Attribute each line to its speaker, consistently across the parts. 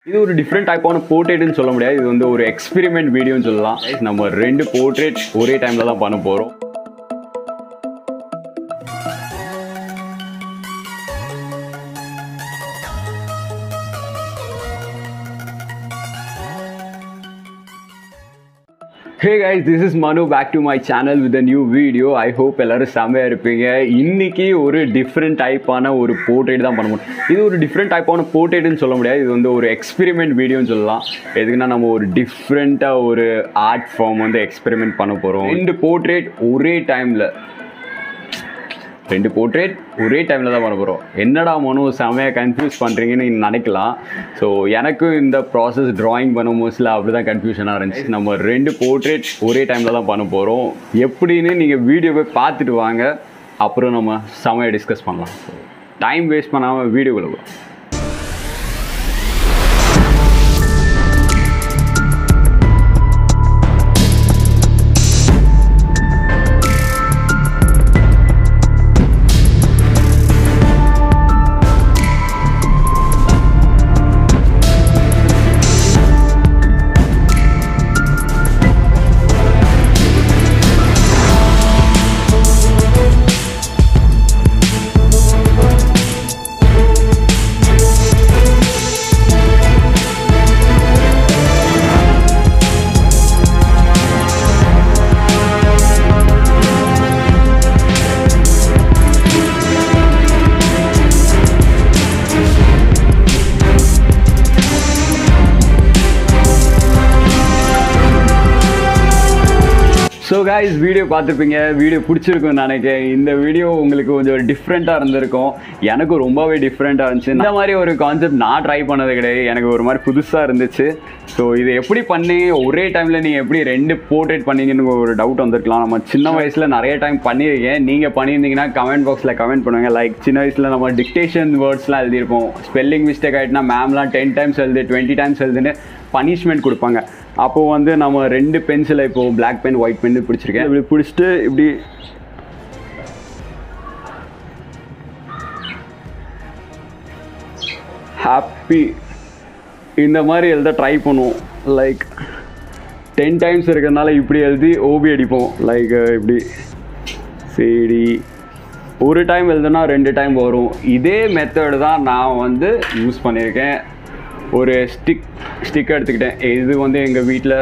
Speaker 1: இது ஒரு டிஃப்ரெண்ட் டைப்பான போர்ட்ரேட்னு சொல்ல முடியாது இது வந்து ஒரு எக்ஸ்பெரிமெண்ட் வீடியோன்னு சொல்லலாம் Guys, நம்ம ரெண்டு போர்ட்ரேட் ஒரே டைமில் தான் பண்ண போகிறோம் hey guys this is Manu back to my channel with new video I hope எல்லாரும் செம்மையாக இருப்பீங்க இன்னைக்கு ஒரு டிஃப்ரெண்ட் டைப்பான ஒரு போர்ட்ரேட் தான் பண்ண முடியும் இது ஒரு டிஃப்ரெண்ட் டைப்பான போர்ட்ரேட்னு சொல்ல முடியாது இது வந்து ஒரு எக்ஸ்பெரிமெண்ட் வீடியோன்னு சொல்லலாம் எதுக்குன்னா நம்ம ஒரு டிஃப்ரெண்ட்டாக ஒரு ஆர்ட் ஃபார்ம் வந்து எக்ஸ்பெரிமெண்ட் பண்ண போகிறோம் ரெண்டு போர்ட்ரேட் ஒரே டைமில் ரெண்டு போர்ட்ரேட் ஒரே டைமில் தான் பண்ண போகிறோம் என்னடா மனு செமையாக கன்ஃபியூஸ் பண்ணுறீங்கன்னு நீங்க நினைக்கலாம் ஸோ எனக்கும் இந்த ப்ராசஸ் drawing பண்ணும் மோஸ்ட்ல அப்படி தான் கன்ஃபியூஷனாக இருந்துச்சு நம்ம ரெண்டு போர்ட்ரேட் ஒரே டைமில் தான் பண்ண போகிறோம் எப்படின்னு நீங்கள் வீடியோவை பார்த்துட்டு வாங்க அப்புறம் நம்ம செமையாக டிஸ்கஸ் பண்ணலாம் டைம் வேஸ்ட் பண்ணாமல் வீடியோக்குள்ள போகலாம் ஸோ காய்ஸ் வீடியோ பார்த்துருப்பீங்க வீடியோ பிடிச்சிருக்கும்னு நினைக்கிறேன் இந்த வீடியோ உங்களுக்கு கொஞ்சம் டிஃப்ரெண்ட்டாக இருந்திருக்கும் எனக்கு ரொம்பவே டிஃப்ரெண்ட்டாக இருந்துச்சு இந்த மாதிரி ஒரு கான்செப்ட் நான் ட்ரை பண்ணது கிடையாது எனக்கு ஒரு மாதிரி புதுசாக இருந்துச்சு ஸோ இது எப்படி பண்ணி ஒரே டைமில் நீங்கள் எப்படி ரெண்டு போர்ட்ரேட் பண்ணீங்கன்னு ஒரு டவுட் வந்திருக்கலாம் நம்ம சின்ன வயசில் நிறைய டைம் பண்ணியிருக்கேன் நீங்கள் பண்ணியிருந்தீங்கன்னா கமெண்ட் பாக்ஸில் கமெண்ட் பண்ணுங்க லைக் சின்ன வயசில் நம்ம டிக்டேஷன் வேர்ட்ஸ்லாம் எழுதியிருப்போம் ஸ்பெல்லிங் மிஸ்டேக் ஆகிட்டுனா மேம்லாம் டென் டைம்ஸ் எழுது டுவெண்ட்டி டைம்ஸ் எழுதுன்னு பனிஷ்மெண்ட் கொடுப்பாங்க அப்போது வந்து நம்ம ரெண்டு பென்சிலை இப்போது பிளாக் பென் ஒயிட் பென் பிடிச்சிருக்கேன் இப்படி பிடிச்சிட்டு இப்படி ஹாப்பி இந்த மாதிரி எழுத ட்ரை பண்ணுவோம் லைக் டென் டைம்ஸ் இருக்கிறதுனால இப்படி எழுதி ஓபி அடிப்போம் லைக் இப்படி சரி ஒரு டைம் எழுதுனா ரெண்டு டைம் வரும் இதே மெத்தடு தான் நான் வந்து யூஸ் பண்ணியிருக்கேன் ஒரு ஸ்டிக் ஸ்டிக் எடுத்துக்கிட்டேன் இது வந்து எங்கள் வீட்டில்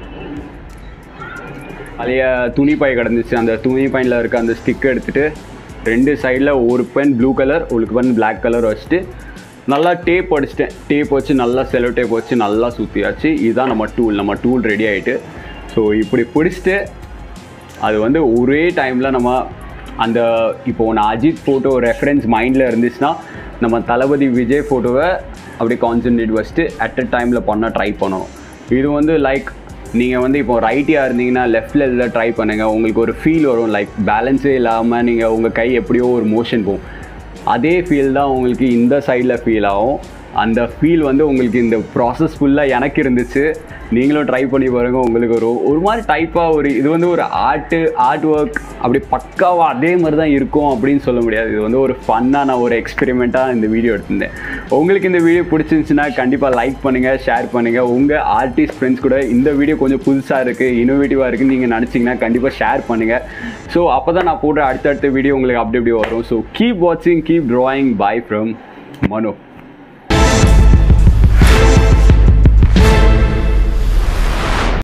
Speaker 1: பழைய துணி பை கிடந்துச்சு அந்த துணி பையில் இருக்க அந்த ஸ்டிக் எடுத்துகிட்டு ரெண்டு சைடில் ஒரு பென் ப்ளூ கலர் ஒரு பென் பிளாக் கலர் வச்சுட்டு நல்லா டேப் அடிச்சிட்டேன் டேப் வச்சு நல்லா செலோ டேப் வச்சு நல்லா சுற்றியாச்சு இதுதான் நம்ம டூல் நம்ம டூல் ரெடி ஆகிட்டு ஸோ இப்படி பிடிச்சிட்டு அது வந்து ஒரே டைமில் நம்ம அந்த இப்போ ஒன்று அஜித் ஃபோட்டோ ரெஃபரன்ஸ் மைண்டில் இருந்துச்சுன்னா நம்ம தளபதி விஜய் ஃபோட்டோவை அப்படியே கான்சன்ட்ரேட் வச்சுட்டு அட் அ டைமில் பண்ண ட்ரை பண்ணணும் இது வந்து லைக் நீங்கள் வந்து இப்போ ரைட்டியாக இருந்தீங்கன்னா லெஃப்டில் இதில் ட்ரை பண்ணுங்கள் உங்களுக்கு ஒரு ஃபீல் வரும் லைக் பேலன்ஸே இல்லாமல் நீங்கள் உங்கள் கை எப்படியோ ஒரு மோஷன் போகும் அதே ஃபீல் தான் உங்களுக்கு இந்த சைடில் ஃபீல் ஆகும் அந்த ஃபீல் வந்து உங்களுக்கு இந்த ப்ராசஸ் ஃபுல்லாக எனக்கு இருந்துச்சு நீங்களும் ட்ரை பண்ணி பாருங்க உங்களுக்கு ஒரு ஒரு மாதிரி டைப்பாக ஒரு இது வந்து ஒரு ஆர்ட்டு ஆர்ட் ஒர்க் அப்படி பக்காவாக அதே மாதிரி தான் இருக்கும் அப்படின்னு சொல்ல முடியாது இது வந்து ஒரு ஃபன்னாக நான் ஒரு எக்ஸ்பெரிமெண்ட்டாக இந்த வீடியோ எடுத்திருந்தேன் உங்களுக்கு இந்த வீடியோ பிடிச்சிருந்துச்சுன்னா கண்டிப்பாக லைக் பண்ணுங்கள் ஷேர் பண்ணுங்கள் உங்கள் ஆர்டிஸ்ட் ஃப்ரெண்ட்ஸ் கூட இந்த வீடியோ கொஞ்சம் புதுசாக இருக்குது இனோவேட்டிவாக இருக்குன்னு நீங்கள் நினச்சிங்கன்னா கண்டிப்பாக ஷேர் பண்ணுங்கள் ஸோ அப்போ தான் நான் போடுற அடுத்தடுத்த வீடியோ உங்களுக்கு அப்படி அப்படி வரும் ஸோ கீப் வாட்சிங் keep drawing bye from Mano